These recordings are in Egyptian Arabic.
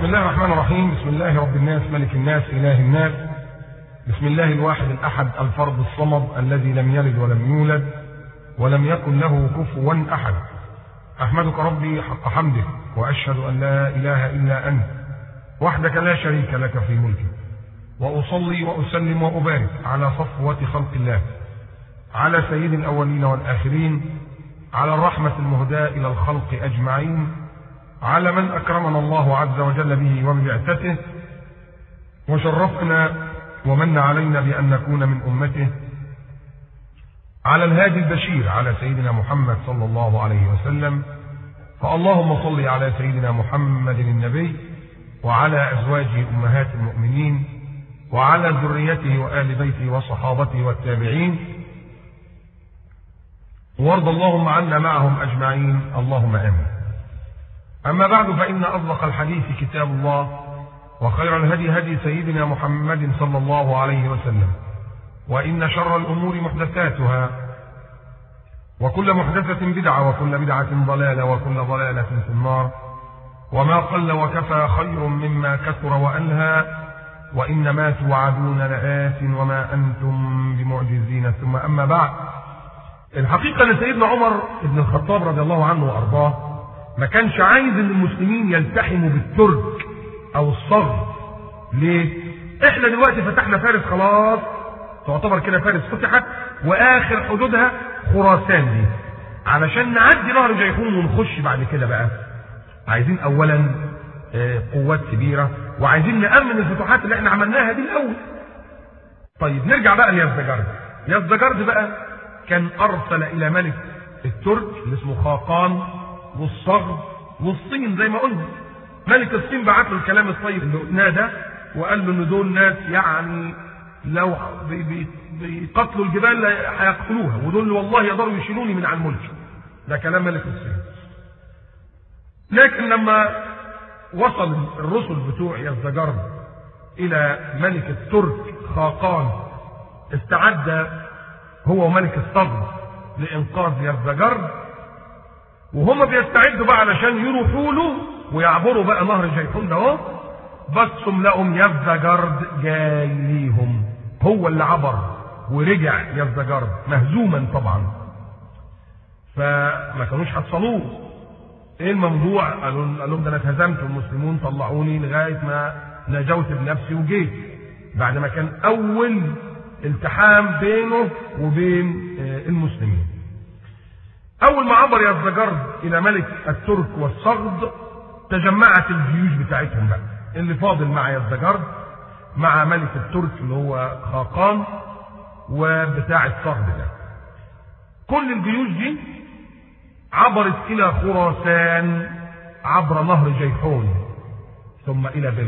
بسم الله الرحمن الرحيم بسم الله رب الناس ملك الناس إله الناس بسم الله الواحد الأحد الفرد الصمد الذي لم يلد ولم يولد ولم يكن له كفوا أحد أحمدك ربي حق حمدك وأشهد أن لا إله إلا أنت وحدك لا شريك لك في ملكك وأصلي وأسلم وأبارك على صفوة خلق الله على سيد الأولين والآخرين على الرحمة المهداة إلى الخلق أجمعين على من أكرمنا الله عز وجل به وببعثته وشرفنا ومن علينا بأن نكون من أمته على الهادي البشير على سيدنا محمد صلى الله عليه وسلم فاللهم صل على سيدنا محمد النبي وعلى أزواجه أمهات المؤمنين وعلى ذريته وآل بيته وصحابته والتابعين وارض اللهم عنا معهم أجمعين اللهم آمين أما بعد فإن أصدق الحديث كتاب الله وخير الهدي هدي سيدنا محمد صلى الله عليه وسلم وإن شر الأمور محدثاتها وكل محدثة بدعة وكل بدعة ضلالة وكل ضلالة في النار وما قل وكفى خير مما كثر وألهى وإنما توعدون لآت وما أنتم بمعجزين ثم أما بعد الحقيقة أن سيدنا عمر بن الخطاب رضي الله عنه وأرضاه ما كانش عايز أن المسلمين يلتحموا بالترك أو الصغر ليه؟ إحنا دلوقتي فتحنا فارس خلاص تعتبر كده فارس فتحت وآخر حدودها خراسان دي علشان نعدي نهر جيحون ونخش بعد كده بقى عايزين أولا قوات كبيرة وعايزين نأمن الفتوحات اللي احنا عملناها دي الأول طيب نرجع بقى ليزدجرد يزدجرد بقى كان أرسل إلى ملك الترك اللي اسمه خاقان والصغر والصين زي ما قلنا ملك الصين بعت له الكلام الطيب اللي قلناه ده وقال له ان دول ناس يعني لو بيقتلوا الجبال هيقتلوها ودول والله يقدروا يشيلوني من على الملك ده كلام ملك الصين لكن لما وصل الرسل بتوع يزدجرد الى ملك الترك خاقان استعد هو وملك الصغر لانقاذ يزدجرد وهم بيستعدوا بقى علشان يروحوا له ويعبروا بقى نهر جيحون ده اهو بصوا لقوا يزدجرد جاي ليهم هو اللي عبر ورجع يزدجرد مهزوما طبعا فما كانوش حصلوه ايه الموضوع قالوا قال لهم ده انا اتهزمت والمسلمون طلعوني لغايه ما نجوت بنفسي وجيت بعد ما كان اول التحام بينه وبين المسلمين اول ما عبر يزدجرد الى ملك الترك والصغد تجمعت الجيوش بتاعتهم بقى اللي فاضل مع يزدجرد مع ملك الترك اللي هو خاقان وبتاع الصغد ده كل الجيوش دي عبرت الى خراسان عبر نهر جيحون ثم الى بلخ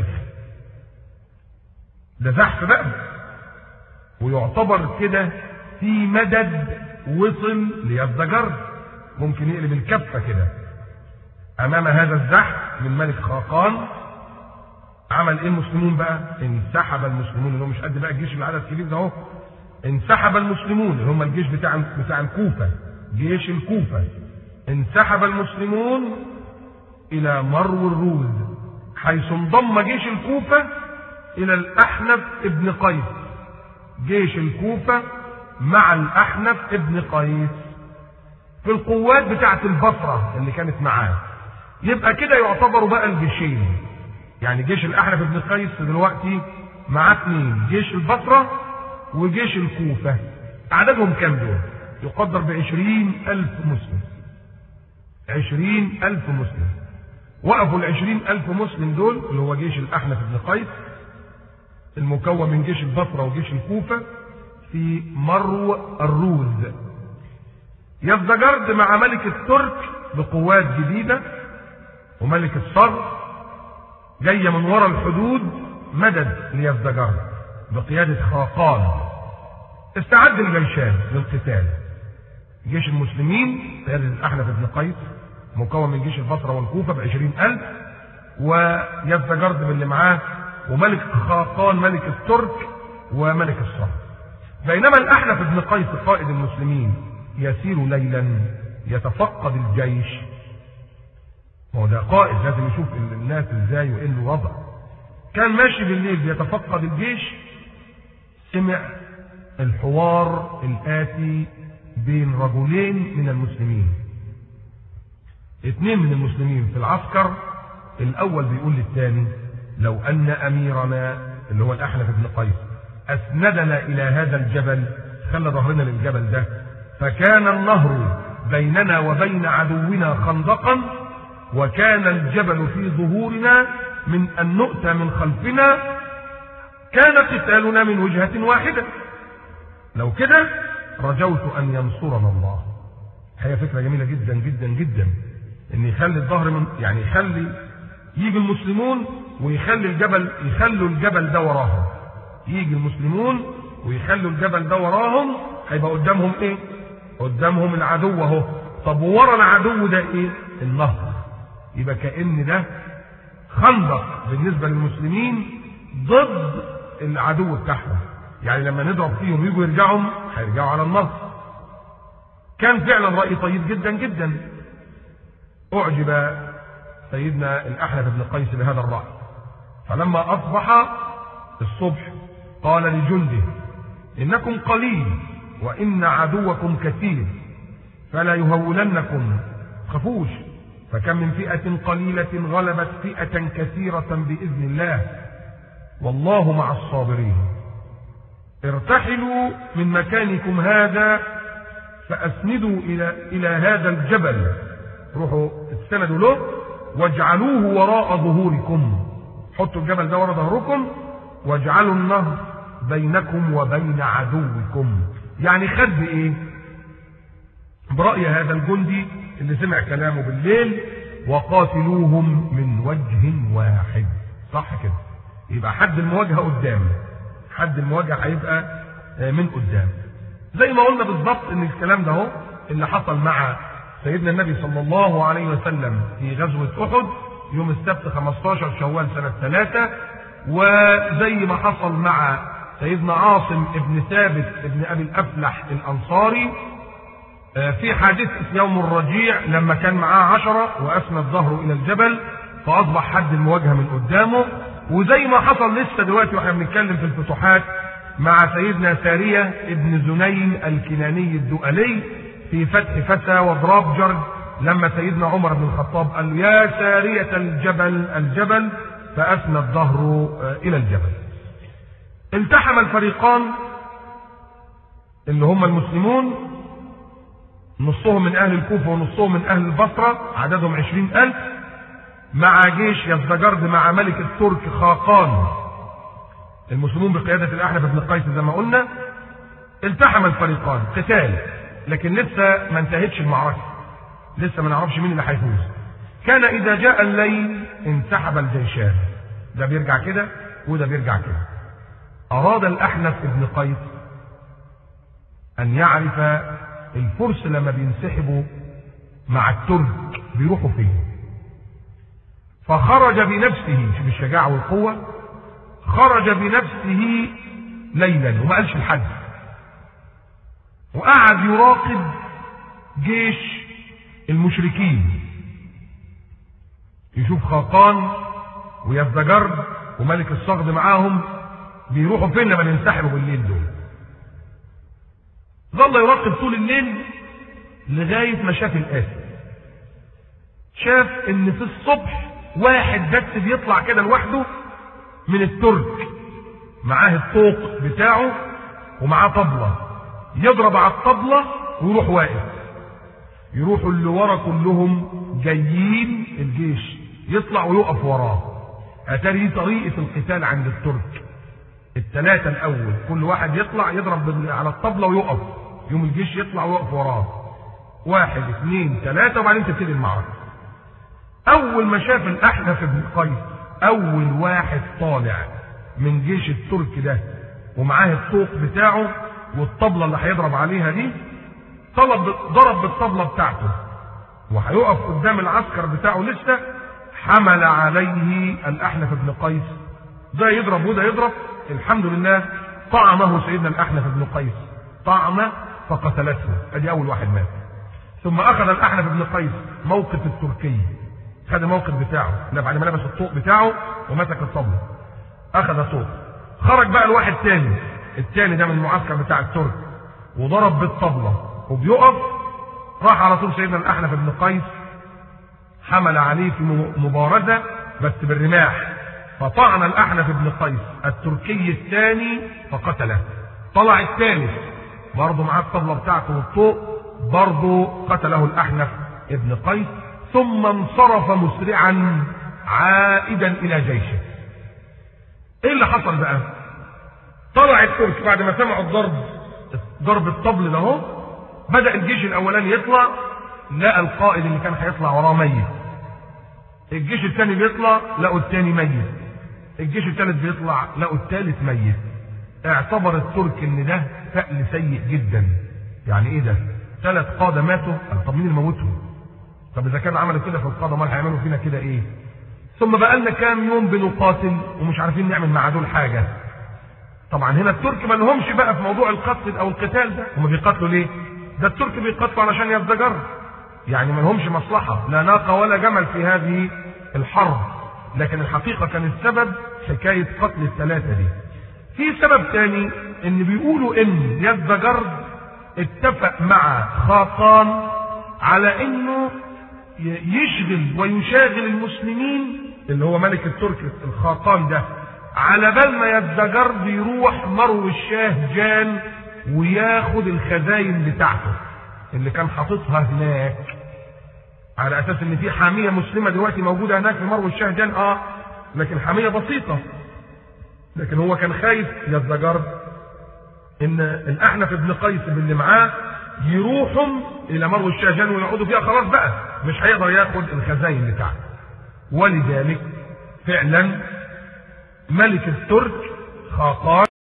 ده زحف بقى ويعتبر كده في مدد وصل ليزدجرد ممكن يقلب الكفه كده امام هذا الزحف من ملك خاقان عمل ايه المسلمون بقى انسحب المسلمون اللي هو مش قد بقى الجيش العدد كبير ده اهو انسحب المسلمون اللي هم الجيش بتاع بتاع الكوفه جيش الكوفه انسحب المسلمون الى مرو الروز حيث انضم جيش الكوفه الى الاحنف ابن قيس جيش الكوفه مع الاحنف ابن قيس في القوات بتاعه البصره اللي كانت معاه يبقى كده يعتبروا بقى الجيشين يعني جيش الاحنف بن قيس دلوقتي معاه اثنين جيش البصره وجيش الكوفه عددهم كام دول يقدر بعشرين الف مسلم عشرين الف مسلم وقفوا العشرين الف مسلم دول اللي هو جيش الاحنف بن قيس المكون من جيش البصره وجيش الكوفه في مرو الروز يزدجرد مع ملك الترك بقوات جديده وملك الصغر جاية من وراء الحدود مدد ليزدجرد بقيادة خاقان استعد الجيشان للقتال جيش المسلمين قيادة الأحنف بن قيس مكون من جيش البصرة والكوفة بعشرين ألف ويزدجرد باللي معاه وملك خاقان ملك الترك وملك الصهر بينما الأحنف بن قيس قائد المسلمين يسير ليلا يتفقد الجيش ما هو ده قائد لازم يشوف الناس ازاي وايه الوضع كان ماشي بالليل بيتفقد الجيش سمع الحوار الآتي بين رجلين من المسلمين اثنين من المسلمين في العسكر الأول بيقول للثاني لو أن أميرنا اللي هو الأحنف بن قيس أسندنا إلى هذا الجبل خلى ظهرنا للجبل ده فكان النهر بيننا وبين عدونا خندقا وكان الجبل في ظهورنا من أن نؤتى من خلفنا كان قتالنا من وجهة واحدة لو كده رجوت أن ينصرنا الله هي فكرة جميلة جدا جدا جدا ان يخلي الظهر من يعني يخلي يجي المسلمون ويخلي الجبل يخلوا الجبل ده وراهم يجي المسلمون ويخلوا الجبل ده وراهم هيبقى قدامهم ايه قدامهم العدو اهو طب ورا العدو ده ايه النهر يبقى كأن ده خندق بالنسبة للمسلمين ضد العدو بتاعهم يعني لما نضرب فيهم يجوا يرجعوا هيرجعوا على النصر كان فعلا رأي طيب جدا جدا أعجب سيدنا الأحنف بن قيس بهذا الرأي فلما أصبح الصبح قال لجنده إنكم قليل وإن عدوكم كثير فلا يهولنكم خفوش فكم من فئة قليلة غلبت فئة كثيرة بإذن الله والله مع الصابرين ارتحلوا من مكانكم هذا فأسندوا إلى إلى هذا الجبل روحوا استندوا له واجعلوه وراء ظهوركم حطوا الجبل ده وراء ظهركم واجعلوا النهر بينكم وبين عدوكم يعني خد بإيه؟ برأي هذا الجندي اللي سمع كلامه بالليل وقاتلوهم من وجه واحد صح كده يبقى حد المواجهة قدام حد المواجهة هيبقى من قدام زي ما قلنا بالظبط ان الكلام ده اهو اللي حصل مع سيدنا النبي صلى الله عليه وسلم في غزوة احد يوم السبت 15 شوال سنة 3 وزي ما حصل مع سيدنا عاصم ابن ثابت ابن ابي الافلح الانصاري في حادثة يوم الرجيع لما كان معاه عشرة وأسند ظهره إلى الجبل فأصبح حد المواجهة من قدامه وزي ما حصل لسه دلوقتي واحنا بنتكلم في الفتوحات مع سيدنا سارية ابن زنين الكناني الدؤلي في فتح فتى وضراب جرج لما سيدنا عمر بن الخطاب قال له يا سارية الجبل الجبل فأسند ظهره إلى الجبل التحم الفريقان اللي هم المسلمون نصهم من أهل الكوفة ونصهم من أهل البصرة عددهم عشرين ألف مع جيش يزدجرد مع ملك الترك خاقان المسلمون بقيادة الأحنف بن قيس زي ما قلنا التحم الفريقان قتال لكن لسه ما انتهتش المعركة لسه ما نعرفش مين اللي هيفوز كان إذا جاء الليل انسحب الجيشان ده بيرجع كده وده بيرجع كده أراد الأحنف بن قيس أن يعرف الفرس لما بينسحبوا مع الترك بيروحوا فين فخرج بنفسه شوف الشجاعة والقوة خرج بنفسه ليلا وما قالش لحد وقعد يراقب جيش المشركين يشوف خاقان ويزدجر وملك الصغد معاهم بيروحوا فين لما ينسحبوا بالليل دول ظل يراقب طول الليل لغاية ما شاف الآتي شاف ان في الصبح واحد بس بيطلع كده لوحده من الترك معاه الطوق بتاعه ومعاه طبلة يضرب على الطبلة ويروح واقف يروحوا اللي ورا كلهم جايين الجيش يطلع ويقف وراه اتاري طريقة القتال عند الترك الثلاثة الأول كل واحد يطلع يضرب على الطبلة ويقف يوم الجيش يطلع ويقف وراه واحد اثنين ثلاثة وبعدين تبتدي المعركة أول ما شاف الأحنف بن قيس أول واحد طالع من جيش الترك ده ومعاه الطوق بتاعه والطبلة اللي هيضرب عليها دي طلب ضرب بالطبلة بتاعته وهيقف قدام العسكر بتاعه لسه حمل عليه الأحنف بن قيس ده يضرب وده يضرب الحمد لله طعمه سيدنا الأحنف بن قيس طعم فقتلته ادي أول واحد مات ثم أخذ الأحنف بن قيس موقف التركي خد الموقف بتاعه ده بعد ما لبس الطوق بتاعه ومسك الطبلة اخذ الطوق خرج بقى الواحد تاني التاني ده من المعسكر بتاع الترك وضرب بالطبلة وبيقف راح على طول سيدنا الأحنف بن قيس حمل عليه في مبارزة بس بالرماح فطعن الأحنف بن قيس التركي الثاني فقتله طلع الثالث برضه معاه الطبلة بتاعته والطوق برضه قتله الأحنف ابن قيس ثم انصرف مسرعا عائدا إلى جيشه ايه اللي حصل بقى طلع الترك بعد ما سمعوا الضرب ضرب الطبل ده اهو بدا الجيش الاولاني يطلع لقى القائد اللي كان هيطلع وراه ميت الجيش الثاني بيطلع لقوا الثاني ميت الجيش الثالث بيطلع لقوا الثالث ميت اعتبر الترك ان ده فأل سيء جدا يعني ايه ده ثلاث قادة ماتوا طب مين اللي موتهم طب اذا كان عملوا كده في القادة امال هيعملوا فينا كده ايه ثم بقى لنا كام يوم بنقاتل ومش عارفين نعمل مع دول حاجة طبعا هنا الترك ما لهمش بقى في موضوع القتل او القتال ده هم بيقاتلوا ليه ده الترك بيقاتلوا علشان يزدجر يعني ما لهمش مصلحة لا ناقة ولا جمل في هذه الحرب لكن الحقيقة كان السبب حكاية قتل الثلاثة دي في سبب تاني ان بيقولوا ان يزدجرد اتفق مع خاقان على انه يشغل ويشاغل المسلمين اللي هو ملك الترك الخاقان ده على بال ما يزدجرد يروح مرو الشاه جان وياخد الخزاين بتاعته اللي كان حاططها هناك على اساس ان في حاميه مسلمه دلوقتي موجوده هناك في مرو الشاه جان اه لكن حاميه بسيطه لكن هو كان خايف يزدجرد ان الاحنف ابن قيس اللي معاه يروحوا الى مرو الشاجان ويقعدوا فيها خلاص بقى مش هيقدر ياخد الخزاين بتاعته ولذلك فعلا ملك الترك خاقان